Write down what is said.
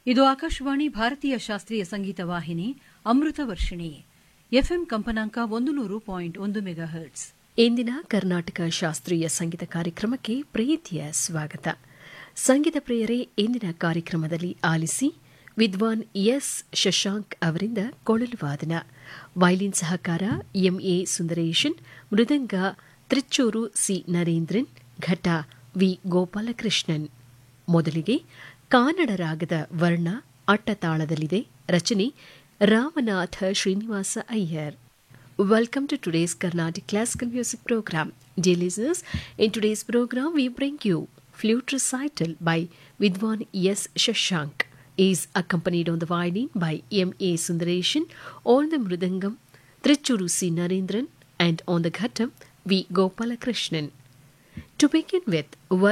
ಇದು ಆಕಾಶವಾಣಿ ಭಾರತೀಯ ಶಾಸ್ತ್ರೀಯ ಸಂಗೀತ ವಾಹಿನಿ ಅಮೃತ ವರ್ಷಿಣಿ ಎಫ್ಎಂ ಕಂಪನಾಂಕ ಒಂದು ನೂರು ಪಾಯಿಂಟ್ ಒಂದು ಮೆಗಾ ಹರ್ಟ್ಸ್ ಇಂದಿನ ಕರ್ನಾಟಕ ಶಾಸ್ತ್ರೀಯ ಸಂಗೀತ ಕಾರ್ಯಕ್ರಮಕ್ಕೆ ಪ್ರೀತಿಯ ಸ್ವಾಗತ ಸಂಗೀತ ಪ್ರಿಯರೇ ಇಂದಿನ ಕಾರ್ಯಕ್ರಮದಲ್ಲಿ ಆಲಿಸಿ ವಿದ್ವಾನ್ ಎಸ್ ಶಶಾಂಕ್ ಅವರಿಂದ ಕೊಳಲು ವಾದನ ವೈಲಿನ್ ಸಹಕಾರ ಎಂಎ ಸುಂದರೇಶನ್ ಮೃದಂಗ ತ್ರಿಚ್ಚೂರು ಸಿ ನರೇಂದ್ರನ್ ಘಟ ವಿ ಗೋಪಾಲಕೃಷ್ಣನ್ ಮೊದಲಿಗೆ ಕಾನಡ ರಾಗದ ವರ್ಣ ಅಟ್ಟತಾಳದಲ್ಲಿದೆ ರಚನೆ Ramnath Srinivasa Iyer Welcome to today's Carnatic Classical Music Program. Dear listeners, in today's program we bring you Flute Recital by Vidwan S. Shashank. He is accompanied on the violin by M. A. Sundareshan, on the mridangam Trichuru C. Narendran, and on the ghatam V. Gopalakrishnan. To begin with,